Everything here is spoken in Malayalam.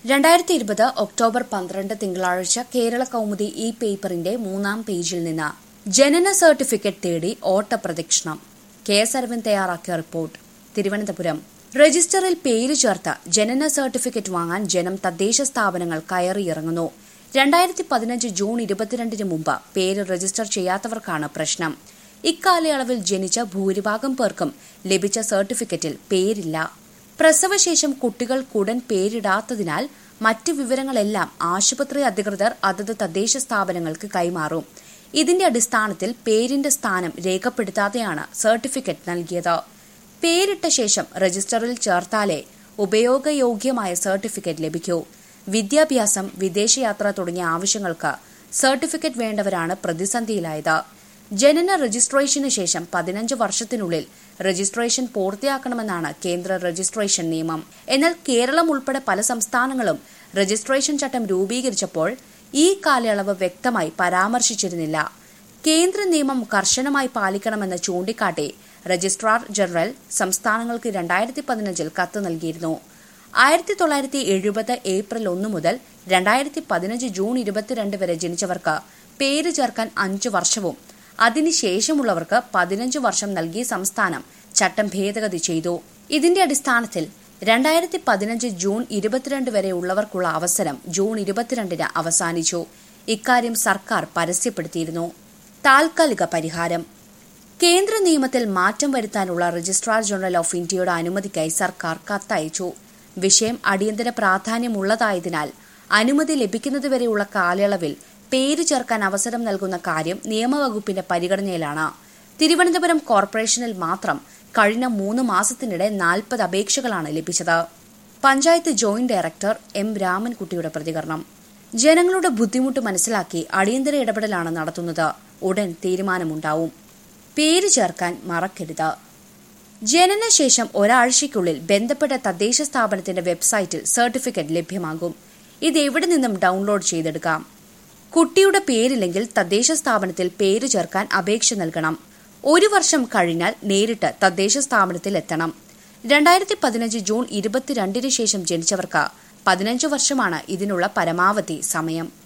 രണ്ടായിരത്തി ഇരുപത് ഒക്ടോബർ പന്ത്രണ്ട് തിങ്കളാഴ്ച കേരള കൗമുദി ഇ പേപ്പറിന്റെ മൂന്നാം പേജിൽ നിന്ന് ജനന സർട്ടിഫിക്കറ്റ് തേടി ഓട്ടപ്രദക്ഷിണം കെ എസ് അരവിന്ദ് തയ്യാറാക്കിയ റിപ്പോർട്ട് തിരുവനന്തപുരം രജിസ്റ്ററിൽ പേര് ചേർത്ത ജനന സർട്ടിഫിക്കറ്റ് വാങ്ങാൻ ജനം തദ്ദേശ സ്ഥാപനങ്ങൾ കയറിയിറങ്ങുന്നു രണ്ടായിരത്തി പതിനഞ്ച് ജൂൺ ഇരുപത്തിരണ്ടിന് മുമ്പ് പേര് രജിസ്റ്റർ ചെയ്യാത്തവർക്കാണ് പ്രശ്നം ഇക്കാലയളവിൽ ജനിച്ച ഭൂരിഭാഗം പേർക്കും ലഭിച്ച സർട്ടിഫിക്കറ്റിൽ പേരില്ല പ്രസവശേഷം കുട്ടികൾക്കുടൻ പേരിടാത്തതിനാൽ മറ്റ് വിവരങ്ങളെല്ലാം ആശുപത്രി അധികൃതർ അതത് തദ്ദേശ സ്ഥാപനങ്ങൾക്ക് കൈമാറും ഇതിന്റെ അടിസ്ഥാനത്തിൽ പേരിന്റെ സ്ഥാനം രേഖപ്പെടുത്താതെയാണ് സർട്ടിഫിക്കറ്റ് നൽകിയത് പേരിട്ട ശേഷം രജിസ്റ്ററിൽ ചേർത്താലേ ഉപയോഗയോഗ്യമായ സർട്ടിഫിക്കറ്റ് ലഭിക്കൂ വിദ്യാഭ്യാസം വിദേശയാത്ര തുടങ്ങിയ ആവശ്യങ്ങൾക്ക് സർട്ടിഫിക്കറ്റ് വേണ്ടവരാണ് പ്രതിസന്ധിയിലായത് ജനന രജിസ്ട്രേഷന് ശേഷം പതിനഞ്ച് വർഷത്തിനുള്ളിൽ രജിസ്ട്രേഷൻ പൂർത്തിയാക്കണമെന്നാണ് കേന്ദ്ര രജിസ്ട്രേഷൻ നിയമം എന്നാൽ കേരളം ഉൾപ്പെടെ പല സംസ്ഥാനങ്ങളും രജിസ്ട്രേഷൻ ചട്ടം രൂപീകരിച്ചപ്പോൾ ഈ കാലയളവ് വ്യക്തമായി പരാമർശിച്ചിരുന്നില്ല കേന്ദ്ര നിയമം കർശനമായി പാലിക്കണമെന്ന് ചൂണ്ടിക്കാട്ടി രജിസ്ട്രാർ ജനറൽ സംസ്ഥാനങ്ങൾക്ക് രണ്ടായിരത്തി പതിനഞ്ചിൽ കത്ത് നൽകിയിരുന്നു ആയിരത്തി തൊള്ളായിരത്തി എഴുപത് ഏപ്രിൽ ഒന്ന് മുതൽ രണ്ടായിരത്തി പതിനഞ്ച് ജൂൺ ഇരുപത്തിരണ്ട് വരെ ജനിച്ചവർക്ക് പേര് ചേർക്കാൻ അഞ്ചു വർഷവും അതിനുശേഷമുള്ളവർക്ക് പതിനഞ്ച് വർഷം നൽകി സംസ്ഥാനം ചട്ടം ഭേദഗതി ചെയ്തു ഇതിന്റെ അടിസ്ഥാനത്തിൽ രണ്ടായിരത്തി പതിനഞ്ച് ജൂൺ ഇരുപത്തിരണ്ട് വരെ ഉള്ളവർക്കുള്ള അവസരം ജൂൺ ഇരുപത്തിരണ്ടിന് അവസാനിച്ചു ഇക്കാര്യം സർക്കാർ പരസ്യപ്പെടുത്തിയിരുന്നു താൽക്കാലിക പരിഹാരം കേന്ദ്ര നിയമത്തിൽ മാറ്റം വരുത്താനുള്ള രജിസ്ട്രാർ ജനറൽ ഓഫ് ഇന്ത്യയുടെ അനുമതിക്കായി സർക്കാർ കത്തയച്ചു വിഷയം അടിയന്തര പ്രാധാന്യമുള്ളതായതിനാൽ അനുമതി ലഭിക്കുന്നതുവരെയുള്ള കാലയളവിൽ പേര് ചേർക്കാൻ അവസരം നൽകുന്ന കാര്യം നിയമവകുപ്പിന്റെ പരിഗണനയിലാണ് തിരുവനന്തപുരം കോർപ്പറേഷനിൽ മാത്രം കഴിഞ്ഞ മൂന്ന് മാസത്തിനിടെ നാൽപ്പത് അപേക്ഷകളാണ് ലഭിച്ചത് പഞ്ചായത്ത് ജോയിന്റ് ഡയറക്ടർ എം രാമൻകുട്ടിയുടെ പ്രതികരണം ജനങ്ങളുടെ ബുദ്ധിമുട്ട് മനസ്സിലാക്കി അടിയന്തര ഇടപെടലാണ് നടത്തുന്നത് ഉടൻ തീരുമാനമുണ്ടാവും പേര് ചേർക്കാൻ മറക്കരുത് ജനനശേഷം ഒരാഴ്ചയ്ക്കുള്ളിൽ ബന്ധപ്പെട്ട തദ്ദേശ സ്ഥാപനത്തിന്റെ വെബ്സൈറ്റിൽ സർട്ടിഫിക്കറ്റ് ലഭ്യമാകും ഇത് എവിടെ നിന്നും ഡൗൺലോഡ് ചെയ്തെടുക്കാം കുട്ടിയുടെ പേരില്ലെങ്കിൽ തദ്ദേശ സ്ഥാപനത്തിൽ പേര് ചേർക്കാൻ അപേക്ഷ നൽകണം ഒരു വർഷം കഴിഞ്ഞാൽ നേരിട്ട് തദ്ദേശ സ്ഥാപനത്തിൽ എത്തണം രണ്ടായിരത്തി പതിനഞ്ച് ജൂൺ ഇരുപത്തിരണ്ടിന് ശേഷം ജനിച്ചവർക്ക് പതിനഞ്ച് വർഷമാണ് ഇതിനുള്ള പരമാവധി സമയം